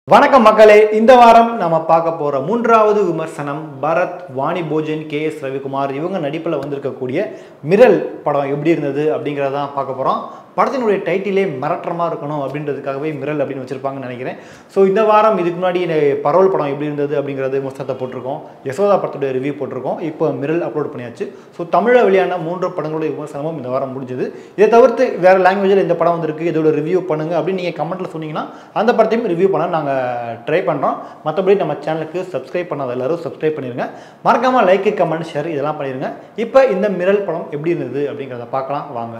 வணக்கம் மக்களே இந்த வாரம் நம்ம பார்க்க போற மூன்றாவது விமர்சனம் பரத் வாணி போஜன் கே எஸ் ரவிக்குமார் இவங்க நடிப்பில் வந்திருக்கக்கூடிய மிரல் படம் எப்படி இருந்தது அப்படிங்கிறதான் பார்க்க போறோம் படத்தினுடைய டைட்டிலே மிரட்டரமாக இருக்கணும் அப்படின்றதுக்காகவே மிரல் அப்படின்னு வச்சிருப்பாங்கன்னு நினைக்கிறேன் ஸோ இந்த வாரம் இதுக்கு முன்னாடி இந்த பரோல் படம் எப்படி இருந்தது அப்படிங்கிறது விமர்சனத்தை போட்டிருக்கோம் யசோதா படத்துடைய ரிவ்யூ போட்டிருக்கோம் இப்போ மிரல் அப்லோட் பண்ணியாச்சு ஸோ தமிழில் வெளியான மூன்று படங்களுடைய விமர்சனமும் இந்த வாரம் முடிஞ்சது இதை தவிர்த்து வேறு லாங்குவேஜில் இந்த படம் வந்திருக்கு இதோட ரிவ்யூ பண்ணுங்க அப்படின்னு நீங்கள் கமெண்ட்டில் சொன்னீங்கன்னா அந்த படத்தையும் ரிவ்யூ பண்ண நாங்கள் ட்ரை பண்ணுறோம் மற்றபடி நம்ம சேனலுக்கு சப்ஸ்கிரைப் பண்ணாத எல்லாரும் சப்ஸ்கிரைப் பண்ணிடுங்க மறக்காமல் லைக்கு கமெண்ட் ஷேர் இதெல்லாம் பண்ணிடுங்க இப்போ இந்த மிரல் படம் எப்படி இருந்தது அப்படிங்கிறத பார்க்கலாம் வாங்க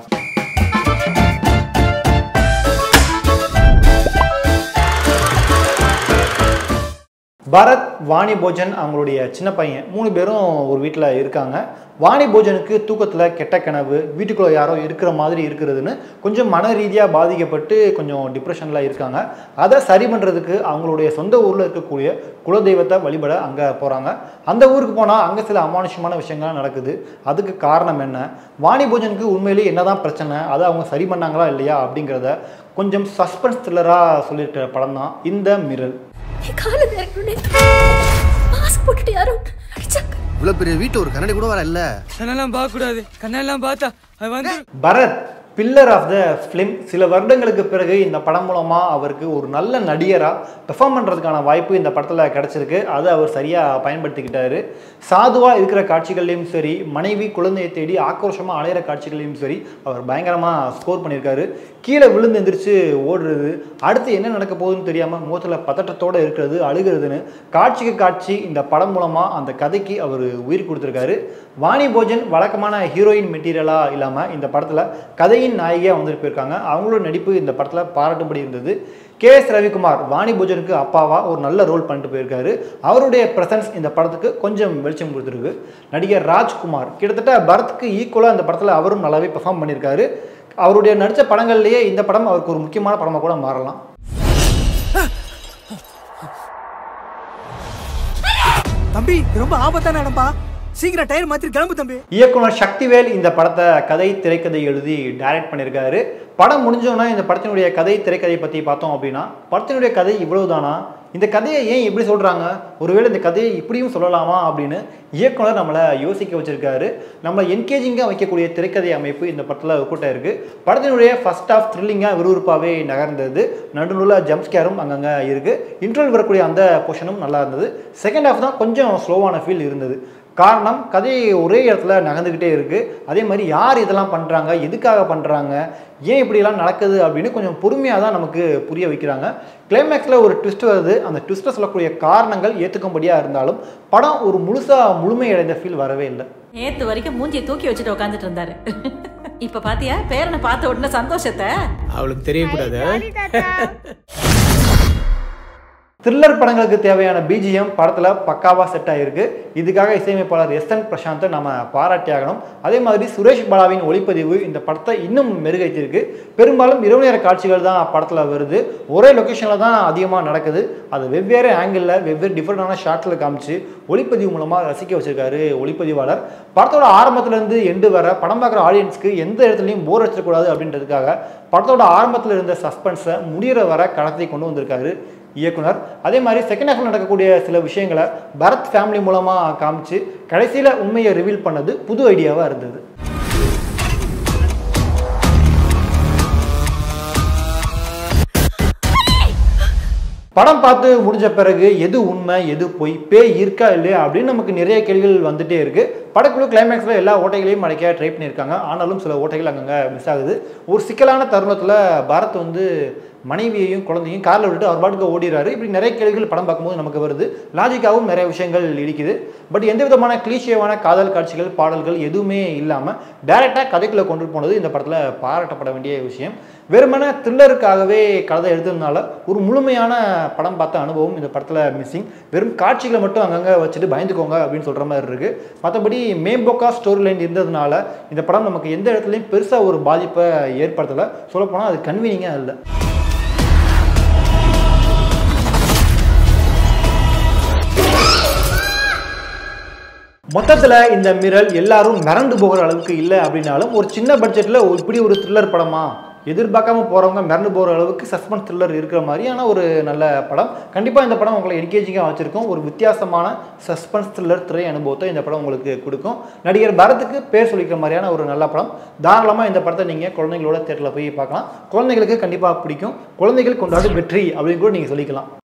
பரத் வாணி போஜன் அவங்களுடைய சின்ன பையன் மூணு பேரும் ஒரு வீட்டில் இருக்காங்க வாணி போஜனுக்கு தூக்கத்தில் கெட்ட கனவு வீட்டுக்குள்ளே யாரோ இருக்கிற மாதிரி இருக்கிறதுன்னு கொஞ்சம் மன ரீதியாக பாதிக்கப்பட்டு கொஞ்சம் டிப்ரெஷனில் இருக்காங்க அதை சரி பண்ணுறதுக்கு அவங்களுடைய சொந்த ஊரில் இருக்கக்கூடிய குலதெய்வத்தை வழிபட அங்கே போகிறாங்க அந்த ஊருக்கு போனால் அங்கே சில அமானுஷமான விஷயங்கள் நடக்குது அதுக்கு காரணம் என்ன வாணி போஜனுக்கு உண்மையிலேயே என்னதான் பிரச்சனை அதை அவங்க சரி பண்ணாங்களா இல்லையா அப்படிங்கிறத கொஞ்சம் சஸ்பென்ஸ் த்ரில்லராக சொல்லியிருக்கிற படம் தான் இந்த மிரல் என் காலை இறக்கணுன்னே மாஸ்க் போட்டுட்டு யாரும் அடிச்சாங்க இவ்வளவு பெரிய வீட்டு ஒரு கண்ணாடி கூட வர இல்ல கண்ணெல்லாம் பார்க்க கூடாது கண்ணெல்லாம் பார்த்தா அது வந்து Bharath pillar of the film சில வருடங்களுக்கு பிறகு இந்த படம் மூலமாக அவருக்கு ஒரு நல்ல நடிகராக பெர்ஃபார்ம் பண்ணுறதுக்கான வாய்ப்பு இந்த படத்தில் கிடச்சிருக்கு அதை அவர் சரியாக பயன்படுத்திக்கிட்டாரு சாதுவாக இருக்கிற காட்சிகள்லையும் சரி மனைவி குழந்தையை தேடி ஆக்ரோஷமாக அலையிற காட்சிகள்லையும் சரி அவர் பயங்கரமாக ஸ்கோர் பண்ணியிருக்காரு கீழே விழுந்து எந்திரிச்சு ஓடுறது அடுத்து என்ன நடக்க போகுதுன்னு தெரியாமல் முகத்தில் பதட்டத்தோடு இருக்கிறது அழுகிறதுன்னு காட்சிக்கு காட்சி இந்த படம் மூலமாக அந்த கதைக்கு அவர் உயிர் கொடுத்துருக்காரு வாணி போஜன் வழக்கமான ஹீரோயின் மெட்டீரியலாக இல்லாமல் இந்த படத்தில் கதையின் நாயகியாக வந்துட்டு போயிருக்காங்க அவங்களோட நடிப்பு இந்த படத்தில் பாராட்டும்படி இருந்தது கே எஸ் ரவிக்குமார் வாணி போஜனுக்கு அப்பாவா ஒரு நல்ல ரோல் பண்ணிட்டு போயிருக்காரு அவருடைய பிரசன்ஸ் இந்த படத்துக்கு கொஞ்சம் வெளிச்சம் கொடுத்துருக்கு நடிகர் ராஜ்குமார் கிட்டத்தட்ட பரத்துக்கு ஈக்குவலாக இந்த படத்தில் அவரும் நல்லாவே பெர்ஃபார்ம் பண்ணியிருக்காரு அவருடைய நடித்த படங்கள்லேயே இந்த படம் அவருக்கு ஒரு முக்கியமான படமாக கூட மாறலாம் தம்பி இது ரொம்ப ஆபத்தான இடம்பா சீக்கிரம் டயர் மாத்தி கிளம்பு தம்பி இயக்குனர் சக்திவேல் இந்த படத்தை கதை திரைக்கதை எழுதி டைரக்ட் பண்ணியிருக்காரு படம் முடிஞ்சோன்னா இந்த படத்தினுடைய கதை திரைக்கதை பற்றி பார்த்தோம் அப்படின்னா படத்தினுடைய கதை இவ்வளவுதானா இந்த கதையை ஏன் இப்படி சொல்கிறாங்க ஒருவேளை இந்த கதையை இப்படியும் சொல்லலாமா அப்படின்னு இயக்குனர் நம்மளை யோசிக்க வச்சிருக்காரு நம்மளை என்கேஜிங்காக வைக்கக்கூடிய திரைக்கதை அமைப்பு இந்த படத்தில் கூட்டம் இருக்குது படத்தினுடைய ஃபர்ஸ்ட் ஆஃப் த்ரில்லிங்காக விறுவிறுப்பாகவே நகர்ந்தது நடுநூலில் ஜம்ஸ்கேரும் அங்கங்கே இருக்குது இன்டர்வல் வரக்கூடிய அந்த போர்ஷனும் நல்லா இருந்தது செகண்ட் ஹாஃப் தான் கொஞ்சம் ஸ்லோவான ஃபீல் இருந்தது காரணம் கதை ஒரே இடத்துல நகர்ந்துக்கிட்டே இருக்குது அதே மாதிரி யார் இதெல்லாம் பண்ணுறாங்க எதுக்காக பண்ணுறாங்க ஏன் இப்படியெல்லாம் நடக்குது அப்படின்னு கொஞ்சம் பொறுமையாக தான் நமக்கு புரிய வைக்கிறாங்க கிளைமேக்ஸில் ஒரு ட்விஸ்ட் வருது அந்த ட்விஸ்ட்டை சொல்லக்கூடிய காரணங்கள் ஏற்றுக்கும்படியாக இருந்தாலும் படம் ஒரு முழுசாக முழுமையடைந்த ஃபீல் வரவே இல்லை நேத்து வரைக்கும் மூஞ்சியை தூக்கி வச்சுட்டு உட்காந்துட்டு இருந்தாரு இப்ப பாத்தியா பேரனை பார்த்த உடனே சந்தோஷத்தை அவளுக்கு தெரியக்கூடாது த்ரில்லர் படங்களுக்கு தேவையான பிஜிஎம் படத்தில் பக்காவாக செட் ஆகிருக்கு இதுக்காக இசையமைப்பாளர் எஸ் என் பிரசாந்தை நம்ம பாராட்டியாகணும் அதே மாதிரி சுரேஷ் பாலாவின் ஒளிப்பதிவு இந்த படத்தை இன்னும் மெருகேற்றிருக்கு பெரும்பாலும் இரவு நேர காட்சிகள் தான் படத்தில் வருது ஒரே லொக்கேஷனில் தான் அதிகமாக நடக்குது அது வெவ்வேறு ஆங்கிளில் வெவ்வேறு டிஃப்ரெண்டான ஷாட்டில் காமிச்சு ஒளிப்பதிவு மூலமாக ரசிக்க வச்சிருக்காரு ஒளிப்பதிவாளர் படத்தோட ஆரம்பத்துலேருந்து எண்டு வர படம் பார்க்குற ஆடியன்ஸ்க்கு எந்த இடத்துலையும் போர் அடிச்சிடக்கூடாது அப்படின்றதுக்காக படத்தோட ஆரம்பத்தில் இருந்த சஸ்பென்ஸை முடிகிற வர கடத்தி கொண்டு வந்திருக்காரு இயக்குனர் அதே மாதிரி செகண்ட் ஹாஃபில் நடக்கக்கூடிய சில விஷயங்களை பரத் ஃபேமிலி மூலமாக காமிச்சு கடைசியில் உண்மையை ரிவீல் பண்ணது புது ஐடியாவாக இருந்தது படம் பார்த்து முடிஞ்ச பிறகு எது உண்மை எது பொய் பேய் இருக்கா இல்லையா அப்படின்னு நமக்கு நிறைய கேள்விகள் வந்துட்டே இருக்கு படக்குழு கிளைமேக்ஸில் எல்லா ஓட்டைகளையும் மறைக்க ட்ரை பண்ணியிருக்காங்க ஆனாலும் சில ஓட்டைகள் அங்கங்கே மிஸ் ஆகுது ஒரு சிக்கலான தருணத்தில் பாரத் வந்து மனைவியையும் குழந்தையும் காரில் விட்டு அவர் பாட்டுக்கு ஓடிறாரு இப்படி நிறைய கேள்விகள் படம் பார்க்கும்போது நமக்கு வருது லாஜிக்காகவும் நிறைய விஷயங்கள் இடிக்குது பட் எந்த விதமான கிளீஷியவான காதல் காட்சிகள் பாடல்கள் எதுவுமே இல்லாமல் டைரெக்டாக கதைக்குள்ளே கொண்டு போனது இந்த படத்தில் பாராட்டப்பட வேண்டிய விஷயம் வெறுமன த்ரில்லருக்காகவே கதை எழுதுனால ஒரு முழுமையான படம் பார்த்த அனுபவம் இந்த படத்தில் மிஸ்ஸிங் வெறும் காட்சிகளை மட்டும் அங்கங்கே வச்சுட்டு பயந்துக்கோங்க அப்படின்னு சொல்கிற மாதிரி இருக்குது மற்றபடி மேம்போக்கா ஸ்டோரி லைன் இருந்ததுனால இந்த படம் நமக்கு எந்த இடத்துலையும் பெருசாக ஒரு பாதிப்பை ஏற்படுத்தலை சொல்லப்போனால் அது கன்வீனிங்காக இல்லை மொத்தத்தில் இந்த மிரல் எல்லாரும் மிரண்டு போகிற அளவுக்கு இல்லை அப்படின்னாலும் ஒரு சின்ன பட்ஜெட்டில் இப்படி ஒரு த்ரில்லர் படமா எதிர்பார்க்காம போகிறவங்க மிரண்டு போகிற அளவுக்கு சஸ்பென்ஸ் த்ரில்லர் இருக்கிற மாதிரியான ஒரு நல்ல படம் கண்டிப்பாக இந்த படம் உங்களை என்கேஜிங்காக வச்சுருக்கும் ஒரு வித்தியாசமான சஸ்பென்ஸ் த்ரில்லர் திரை அனுபவத்தை இந்த படம் உங்களுக்கு கொடுக்கும் நடிகர் பரத்துக்கு பேர் சொல்லிக்கிற மாதிரியான ஒரு நல்ல படம் தாராளமாக இந்த படத்தை நீங்கள் குழந்தைங்களோட தேட்டரில் போய் பார்க்கலாம் குழந்தைங்களுக்கு கண்டிப்பாக பிடிக்கும் குழந்தைகள் கொண்டாடும் வெற்றி அப்படின்னு கூட நீங்கள் சொல்லிக்கலாம்